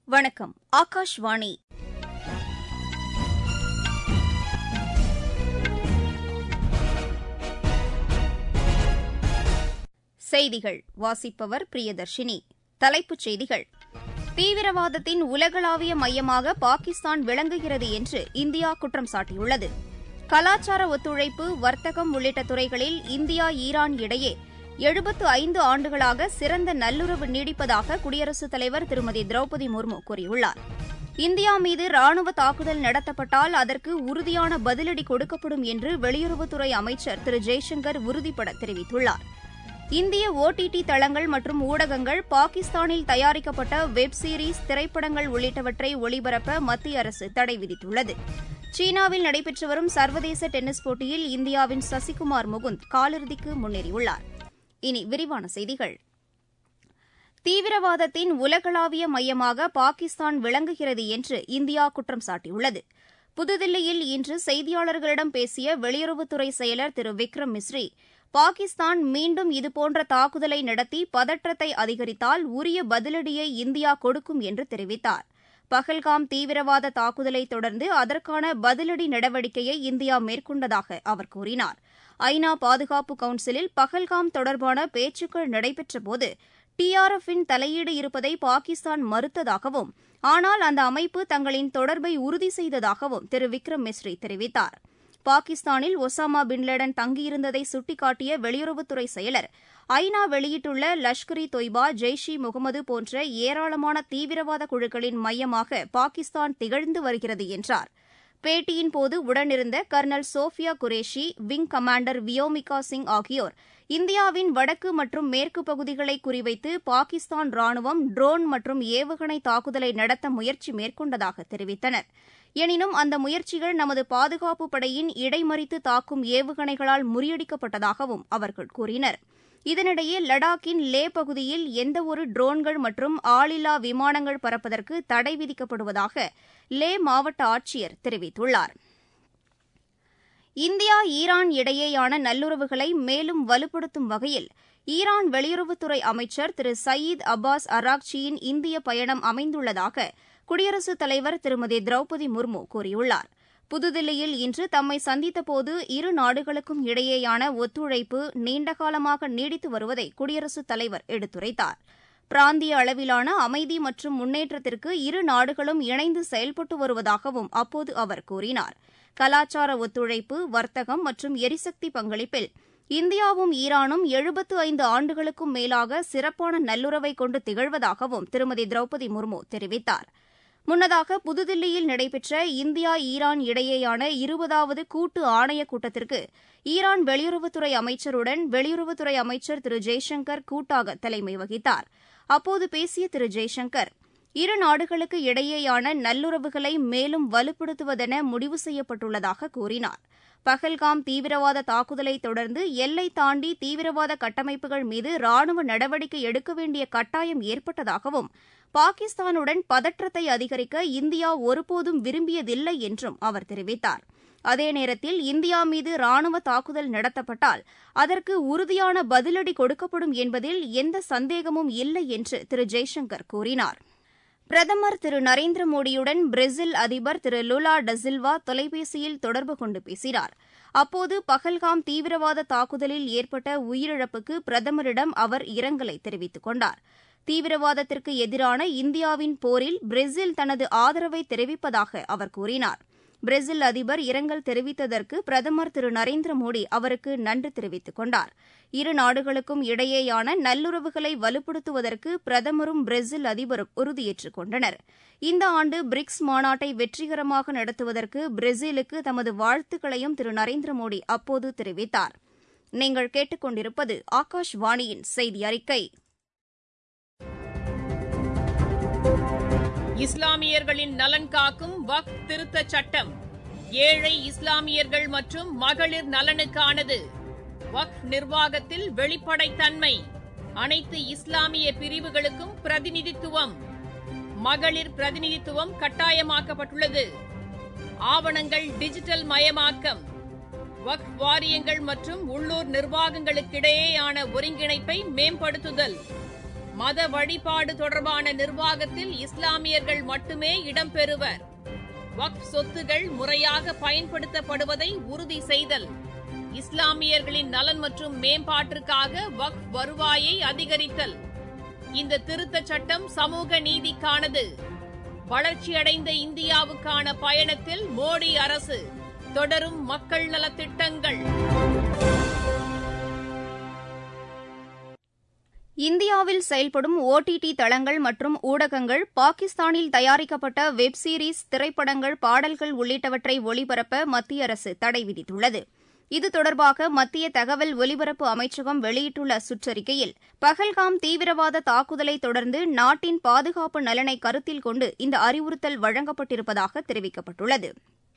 வணக்கம் ஆகாஷ்வாணி செய்திகள் வாசிப்பவர் பிரியதர்ஷினி தலைப்புச் செய்திகள் தீவிரவாதத்தின் உலகளாவிய மையமாக பாகிஸ்தான் விளங்குகிறது என்று இந்தியா குற்றம் சாட்டியுள்ளது கலாச்சார ஒத்துழைப்பு வர்த்தகம் உள்ளிட்ட துறைகளில் இந்தியா ஈரான் இடையே எழுபத்து ஐந்து ஆண்டுகளாக சிறந்த நல்லுறவு நீடிப்பதாக குடியரசுத் தலைவர் திருமதி திரௌபதி முர்மு கூறியுள்ளார் இந்தியா மீது ராணுவ தாக்குதல் நடத்தப்பட்டால் அதற்கு உறுதியான பதிலடி கொடுக்கப்படும் என்று வெளியுறவுத்துறை அமைச்சர் திரு ஜெய்சங்கர் உறுதிபட தெரிவித்துள்ளார் இந்திய ஓடிடி தளங்கள் மற்றும் ஊடகங்கள் பாகிஸ்தானில் தயாரிக்கப்பட்ட வெப் சீரிஸ் திரைப்படங்கள் உள்ளிட்டவற்றை ஒளிபரப்ப மத்திய அரசு தடை விதித்துள்ளது சீனாவில் நடைபெற்று வரும் சர்வதேச டென்னிஸ் போட்டியில் இந்தியாவின் சசிகுமார் முகுந்த் காலிறுதிக்கு முன்னேறியுள்ளார் இனி விரிவான செய்திகள் தீவிரவாதத்தின் உலகளாவிய மையமாக பாகிஸ்தான் விளங்குகிறது என்று இந்தியா குற்றம் சாட்டியுள்ளது புதுதில்லியில் இன்று செய்தியாளர்களிடம் பேசிய வெளியுறவுத்துறை செயலர் திரு விக்ரம் மிஸ்ரி பாகிஸ்தான் மீண்டும் இதுபோன்ற தாக்குதலை நடத்தி பதற்றத்தை அதிகரித்தால் உரிய பதிலடியை இந்தியா கொடுக்கும் என்று தெரிவித்தார் பஹல்காம் தீவிரவாத தாக்குதலை தொடர்ந்து அதற்கான பதிலடி நடவடிக்கையை இந்தியா மேற்கொண்டதாக அவர் கூறினார் ஐநா பாதுகாப்பு கவுன்சிலில் பஹல்காம் தொடர்பான பேச்சுக்கள் நடைபெற்றபோது டிஆர்எஃப்பின் தலையீடு இருப்பதை பாகிஸ்தான் மறுத்ததாகவும் ஆனால் அந்த அமைப்பு தங்களின் தொடர்பை உறுதி செய்ததாகவும் திரு விக்ரம் மிஸ்ரி தெரிவித்தார் பாகிஸ்தானில் ஒசாமா பின்லேடன் தங்கியிருந்ததை சுட்டிக்காட்டிய வெளியுறவுத்துறை செயலர் ஐநா வெளியிட்டுள்ள லஷ்கர் இ தொய்பா ஜெய்ஷ் இ முகமது போன்ற ஏராளமான தீவிரவாத குழுக்களின் மையமாக பாகிஸ்தான் திகழ்ந்து வருகிறது என்றார் பேட்டியின் போது உடனிருந்த colonel Sofia Qureshi wing commander Vyomika Singh ஆகியோர் இந்தியாவின் வடக்கு மற்றும் மேற்கு பகுதிகளை குறிவைத்து பாகிஸ்தான் ராணுவம் ட்ரோன் மற்றும் ஏவுகணை தாக்குதலை நடத்த முயற்சி மேற்கொண்டதாக தெரிவித்தனர் எனினும் அந்த முயற்சிகள் நமது பாதுகாப்பு படையின் இடைமறித்து தாக்கும் ஏவுகணைகளால் முறியடிக்கப்பட்டதாகவும் அவர்கள் கூறினர் இதனிடையே லடாக்கின் லே பகுதியில் எந்தவொரு ட்ரோன்கள் மற்றும் ஆளில்லா விமானங்கள் பறப்பதற்கு தடை விதிக்கப்படுவதாக லே மாவட்ட ஆட்சியர் தெரிவித்துள்ளார் இந்தியா ஈரான் இடையேயான நல்லுறவுகளை மேலும் வலுப்படுத்தும் வகையில் ஈரான் வெளியுறவுத்துறை அமைச்சர் திரு சயீத் அப்பாஸ் அராக்சியின் இந்திய பயணம் அமைந்துள்ளதாக குடியரசுத் தலைவர் திருமதி திரௌபதி முர்மு கூறியுள்ளார் புதுதில்லியில் இன்று தம்மை சந்தித்தபோது இரு நாடுகளுக்கும் இடையேயான ஒத்துழைப்பு நீண்டகாலமாக நீடித்து வருவதை குடியரசுத் தலைவர் எடுத்துரைத்தார் பிராந்திய அளவிலான அமைதி மற்றும் முன்னேற்றத்திற்கு இரு நாடுகளும் இணைந்து செயல்பட்டு வருவதாகவும் அப்போது அவர் கூறினார் கலாச்சார ஒத்துழைப்பு வர்த்தகம் மற்றும் எரிசக்தி பங்களிப்பில் இந்தியாவும் ஈரானும் எழுபத்து ஐந்து ஆண்டுகளுக்கும் மேலாக சிறப்பான நல்லுறவை கொண்டு திகழ்வதாகவும் திருமதி திரௌபதி முர்மு தெரிவித்தார் முன்னதாக புதுதில்லியில் நடைபெற்ற இந்தியா ஈரான் இடையேயான இருபதாவது கூட்டு ஆணையக் கூட்டத்திற்கு ஈரான் வெளியுறவுத்துறை அமைச்சருடன் வெளியுறவுத்துறை அமைச்சர் திரு ஜெய்சங்கர் கூட்டாக தலைமை வகித்தார் அப்போது பேசிய திரு ஜெய்சங்கர் இரு நாடுகளுக்கு இடையேயான நல்லுறவுகளை மேலும் வலுப்படுத்துவதென முடிவு செய்யப்பட்டுள்ளதாக கூறினார் பஹல்காம் தீவிரவாத தாக்குதலை தொடர்ந்து எல்லை தாண்டி தீவிரவாத கட்டமைப்புகள் மீது ராணுவ நடவடிக்கை எடுக்க வேண்டிய கட்டாயம் ஏற்பட்டதாகவும் பாகிஸ்தானுடன் பதற்றத்தை அதிகரிக்க இந்தியா ஒருபோதும் விரும்பியதில்லை என்றும் அவர் தெரிவித்தார் அதே நேரத்தில் இந்தியா மீது ராணுவ தாக்குதல் நடத்தப்பட்டால் அதற்கு உறுதியான பதிலடி கொடுக்கப்படும் என்பதில் எந்த சந்தேகமும் இல்லை என்று திரு ஜெய்சங்கர் கூறினார் பிரதமர் திரு நரேந்திர மோடியுடன் பிரேசில் அதிபர் திரு லுலா டசில்வா தொலைபேசியில் தொடர்பு கொண்டு பேசினார் அப்போது பஹல்காம் தீவிரவாத தாக்குதலில் ஏற்பட்ட உயிரிழப்புக்கு பிரதமரிடம் அவர் இரங்கலை தெரிவித்துக் கொண்டார் தீவிரவாதத்திற்கு எதிரான இந்தியாவின் போரில் பிரேசில் தனது ஆதரவை தெரிவிப்பதாக அவர் கூறினார் பிரேசில் அதிபர் இரங்கல் தெரிவித்ததற்கு பிரதமர் திரு நரேந்திர மோடி அவருக்கு நன்றி தெரிவித்துக் கொண்டார் இரு நாடுகளுக்கும் இடையேயான நல்லுறவுகளை வலுப்படுத்துவதற்கு பிரதமரும் பிரேசில் அதிபரும் உறுதியேற்றுக் கொண்டனர் இந்த ஆண்டு பிரிக்ஸ் மாநாட்டை வெற்றிகரமாக நடத்துவதற்கு பிரேசிலுக்கு தமது வாழ்த்துக்களையும் திரு நரேந்திர மோடி அப்போது தெரிவித்தார் நீங்கள் கேட்டுக்கொண்டிருப்பது ஆகாஷ்வாணியின் செய்தி அறிக்கை இஸ்லாமியர்களின் நலன் காக்கும் வக் திருத்த சட்டம் ஏழை இஸ்லாமியர்கள் மற்றும் மகளிர் நலனுக்கானது வக் நிர்வாகத்தில் வெளிப்படைத்தன்மை அனைத்து இஸ்லாமிய பிரிவுகளுக்கும் பிரதிநிதித்துவம் மகளிர் பிரதிநிதித்துவம் கட்டாயமாக்கப்பட்டுள்ளது ஆவணங்கள் டிஜிட்டல் மயமாக்கம் வக் வாரியங்கள் மற்றும் உள்ளூர் நிர்வாகங்களுக்கிடையேயான ஒருங்கிணைப்பை மேம்படுத்துதல் மத வழிபாடு தொடர்பான நிர்வாகத்தில் இஸ்லாமியர்கள் மட்டுமே இடம்பெறுவர் வக்ஃப் சொத்துகள் முறையாக பயன்படுத்தப்படுவதை உறுதி செய்தல் இஸ்லாமியர்களின் நலன் மற்றும் மேம்பாட்டிற்காக வக்ஃப் வருவாயை அதிகரித்தல் இந்த திருத்தச் சட்டம் சமூக நீதிக்கானது வளர்ச்சியடைந்த இந்தியாவுக்கான பயணத்தில் மோடி அரசு தொடரும் மக்கள் நலத்திட்டங்கள் இந்தியாவில் செயல்படும் ஓடிடி தளங்கள் மற்றும் ஊடகங்கள் பாகிஸ்தானில் தயாரிக்கப்பட்ட வெப் சீரிஸ் திரைப்படங்கள் பாடல்கள் உள்ளிட்டவற்றை ஒளிபரப்ப மத்திய அரசு தடை விதித்துள்ளது இது தொடர்பாக மத்திய தகவல் ஒலிபரப்பு அமைச்சகம் வெளியிட்டுள்ள சுற்றறிக்கையில் பஹல்காம் தீவிரவாத தாக்குதலை தொடர்ந்து நாட்டின் பாதுகாப்பு நலனை கருத்தில் கொண்டு இந்த அறிவுறுத்தல் வழங்கப்பட்டிருப்பதாக தெரிவிக்கப்பட்டுள்ளது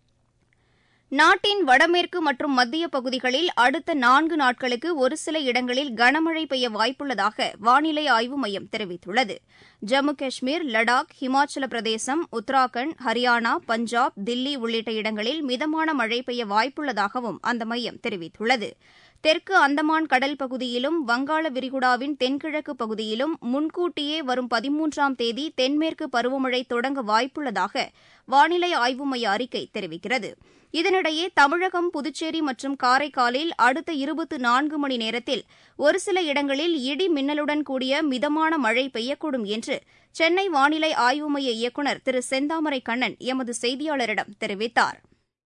நாட்டின் வடமேற்கு மற்றும் மத்திய பகுதிகளில் அடுத்த நான்கு நாட்களுக்கு ஒரு சில இடங்களில் கனமழை பெய்ய வாய்ப்புள்ளதாக வானிலை ஆய்வு மையம் தெரிவித்துள்ளது ஜம்மு காஷ்மீர் லடாக் ஹிமாச்சல பிரதேசம் உத்தராகண்ட் ஹரியானா பஞ்சாப் தில்லி உள்ளிட்ட இடங்களில் மிதமான மழை பெய்ய வாய்ப்புள்ளதாகவும் அந்த மையம் தெரிவித்துள்ளது தெற்கு அந்தமான் கடல் பகுதியிலும் வங்காள விரிகுடாவின் தென்கிழக்கு பகுதியிலும் முன்கூட்டியே வரும் பதிமூன்றாம் தேதி தென்மேற்கு பருவமழை தொடங்க வாய்ப்புள்ளதாக வானிலை ஆய்வு மைய அறிக்கை தெரிவிக்கிறது இதனிடையே தமிழகம் புதுச்சேரி மற்றும் காரைக்காலில் அடுத்த இருபத்து நான்கு மணி நேரத்தில் ஒரு சில இடங்களில் இடி மின்னலுடன் கூடிய மிதமான மழை பெய்யக்கூடும் என்று சென்னை வானிலை ஆய்வு மைய இயக்குநர் திரு செந்தாமரை கண்ணன் எமது செய்தியாளரிடம் தெரிவித்தார்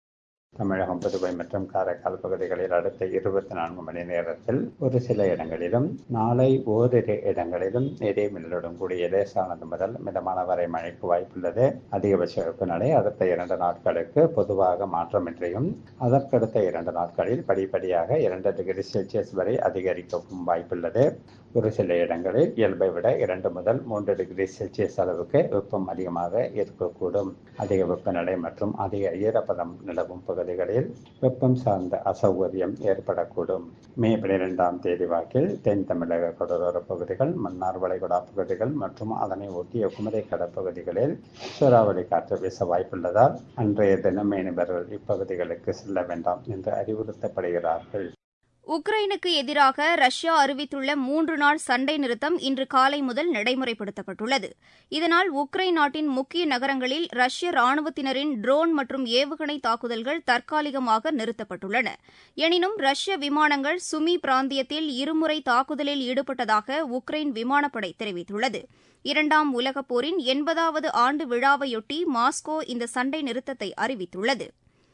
தமிழகம் புதுவை மற்றும் காரைக்கால் பகுதிகளில் அடுத்த இருபத்தி நான்கு மணி நேரத்தில் ஒரு சில இடங்களிலும் நாளை ஓரிரு இடங்களிலும் இடி மின்னலுடன் கூடிய லேசானது முதல் மிதமான வரை மழைக்கு வாய்ப்புள்ளது அதிகபட்ச வெப்பநிலை அடுத்த இரண்டு நாட்களுக்கு பொதுவாக மாற்றமின்றியும் அதற்கடுத்த இரண்டு நாட்களில் படிப்படியாக இரண்டு டிகிரி செல்சியஸ் வரை அதிகரிக்கவும் வாய்ப்புள்ளது ஒரு சில இடங்களில் இயல்பை விட இரண்டு முதல் மூன்று டிகிரி செல்சியஸ் அளவுக்கு வெப்பம் அதிகமாக இருக்கக்கூடும் அதிக வெப்பநிலை மற்றும் அதிக ஈரப்பதம் நிலவும் பகுதிகளில் வெப்பம் சார்ந்த அசௌகரியம் ஏற்படக்கூடும் மே பனிரெண்டாம் தேதி வாக்கில் தென் தமிழக கடலோர பகுதிகள் மன்னார் வளைகுடா பகுதிகள் மற்றும் அதனை ஒட்டிய குமரி கடற்பகுதிகளில் சூறாவளி காற்று வீச வாய்ப்புள்ளதால் அன்றைய தினம் மீனவர்கள் இப்பகுதிகளுக்கு செல்ல வேண்டாம் என்று அறிவுறுத்தப்படுகிறார்கள் உக்ரைனுக்கு எதிராக ரஷ்யா அறிவித்துள்ள மூன்று நாள் சண்டை நிறுத்தம் இன்று காலை முதல் நடைமுறைப்படுத்தப்பட்டுள்ளது இதனால் உக்ரைன் நாட்டின் முக்கிய நகரங்களில் ரஷ்ய ராணுவத்தினரின் ட்ரோன் மற்றும் ஏவுகணை தாக்குதல்கள் தற்காலிகமாக நிறுத்தப்பட்டுள்ளன எனினும் ரஷ்ய விமானங்கள் சுமி பிராந்தியத்தில் இருமுறை தாக்குதலில் ஈடுபட்டதாக உக்ரைன் விமானப்படை தெரிவித்துள்ளது இரண்டாம் உலகப் போரின் எண்பதாவது ஆண்டு விழாவையொட்டி மாஸ்கோ இந்த சண்டை நிறுத்தத்தை அறிவித்துள்ளது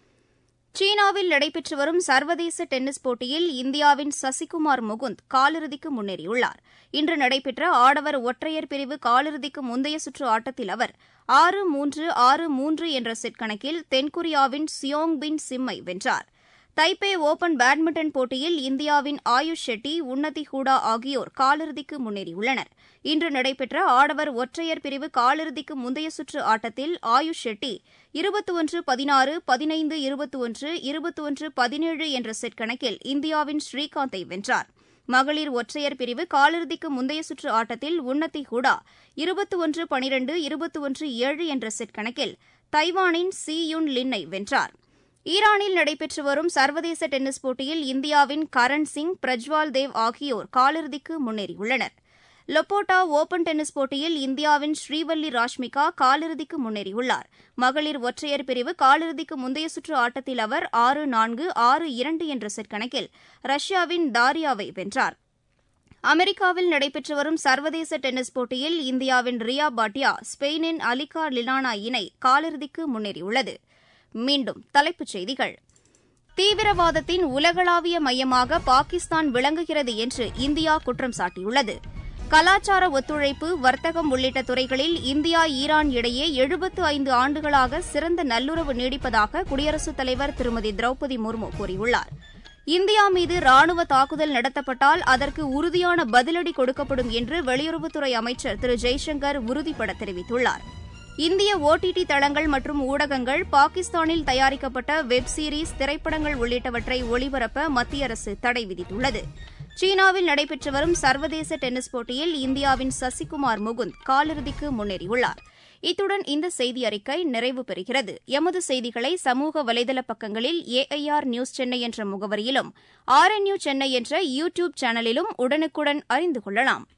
சீனாவில் நடைபெற்று வரும் சர்வதேச டென்னிஸ் போட்டியில் இந்தியாவின் சசிகுமார் முகுந்த் காலிறுதிக்கு முன்னேறியுள்ளார் இன்று நடைபெற்ற ஆடவர் ஒற்றையர் பிரிவு காலிறுதிக்கு முந்தைய சுற்று ஆட்டத்தில் அவர் ஆறு மூன்று ஆறு மூன்று என்ற செட் கணக்கில் தென்கொரியாவின் சியோங் பின் சிம்மை வென்றார் தைப்பே ஓபன் பேட்மிண்டன் போட்டியில் இந்தியாவின் ஆயுஷ் ஷெட்டி உன்னதி ஹூடா ஆகியோர் காலிறுதிக்கு முன்னேறியுள்ளனர் இன்று நடைபெற்ற ஆடவர் ஒற்றையர் பிரிவு காலிறுதிக்கு முந்தைய சுற்று ஆட்டத்தில் ஆயுஷ் ஷெட்டி இருபத்தி ஒன்று பதினாறு பதினைந்து இருபத்தி ஒன்று இருபத்தி ஒன்று பதினேழு என்ற செட் கணக்கில் இந்தியாவின் ஸ்ரீகாந்தை வென்றார் மகளிர் ஒற்றையர் பிரிவு காலிறுதிக்கு முந்தைய சுற்று ஆட்டத்தில் உன்னதி ஹூடா இருபத்தி ஒன்று பனிரெண்டு இருபத்தி ஒன்று ஏழு என்ற செட் கணக்கில் தைவானின் சி யுன் லின்னை வென்றார் ஈரானில் நடைபெற்று வரும் சர்வதேச டென்னிஸ் போட்டியில் இந்தியாவின் கரண் சிங் பிரஜ்வால் தேவ் ஆகியோர் காலிறுதிக்கு முன்னேறியுள்ளனர் லொப்போட்டா ஓபன் டென்னிஸ் போட்டியில் இந்தியாவின் ஸ்ரீவல்லி ராஷ்மிகா காலிறுதிக்கு முன்னேறியுள்ளார் மகளிர் ஒற்றையர் பிரிவு காலிறுதிக்கு முந்தைய சுற்று ஆட்டத்தில் அவர் ஆறு நான்கு ஆறு இரண்டு என்ற செட் கணக்கில் ரஷ்யாவின் தாரியாவை வென்றார் அமெரிக்காவில் நடைபெற்று வரும் சர்வதேச டென்னிஸ் போட்டியில் இந்தியாவின் ரியா பாட்டியா ஸ்பெயினின் அலிகா லிலானா இணை காலிறுதிக்கு முன்னேறியுள்ளது மீண்டும் தலைப்புச் செய்திகள் தீவிரவாதத்தின் உலகளாவிய மையமாக பாகிஸ்தான் விளங்குகிறது என்று இந்தியா குற்றம் சாட்டியுள்ளது கலாச்சார ஒத்துழைப்பு வர்த்தகம் உள்ளிட்ட துறைகளில் இந்தியா ஈரான் இடையே எழுபத்து ஐந்து ஆண்டுகளாக சிறந்த நல்லுறவு நீடிப்பதாக குடியரசுத் தலைவர் திருமதி திரௌபதி முர்மு கூறியுள்ளார் இந்தியா மீது ராணுவ தாக்குதல் நடத்தப்பட்டால் அதற்கு உறுதியான பதிலடி கொடுக்கப்படும் என்று வெளியுறவுத்துறை அமைச்சர் திரு ஜெய்சங்கர் உறுதிபட தெரிவித்துள்ளார் இந்திய ஓடிடி தளங்கள் மற்றும் ஊடகங்கள் பாகிஸ்தானில் தயாரிக்கப்பட்ட வெப் சீரிஸ் திரைப்படங்கள் உள்ளிட்டவற்றை ஒளிபரப்ப மத்திய அரசு தடை விதித்துள்ளது சீனாவில் நடைபெற்று வரும் சர்வதேச டென்னிஸ் போட்டியில் இந்தியாவின் சசிகுமார் முகுந்த் காலிறுதிக்கு முன்னேறியுள்ளார் இத்துடன் இந்த செய்தி அறிக்கை நிறைவு பெறுகிறது எமது செய்திகளை சமூக வலைதள பக்கங்களில் ஏஐஆர் நியூஸ் சென்னை என்ற முகவரியிலும் ஆர்என்யூ சென்னை என்ற யூ டியூப் சேனலிலும் உடனுக்குடன் அறிந்து கொள்ளலாம்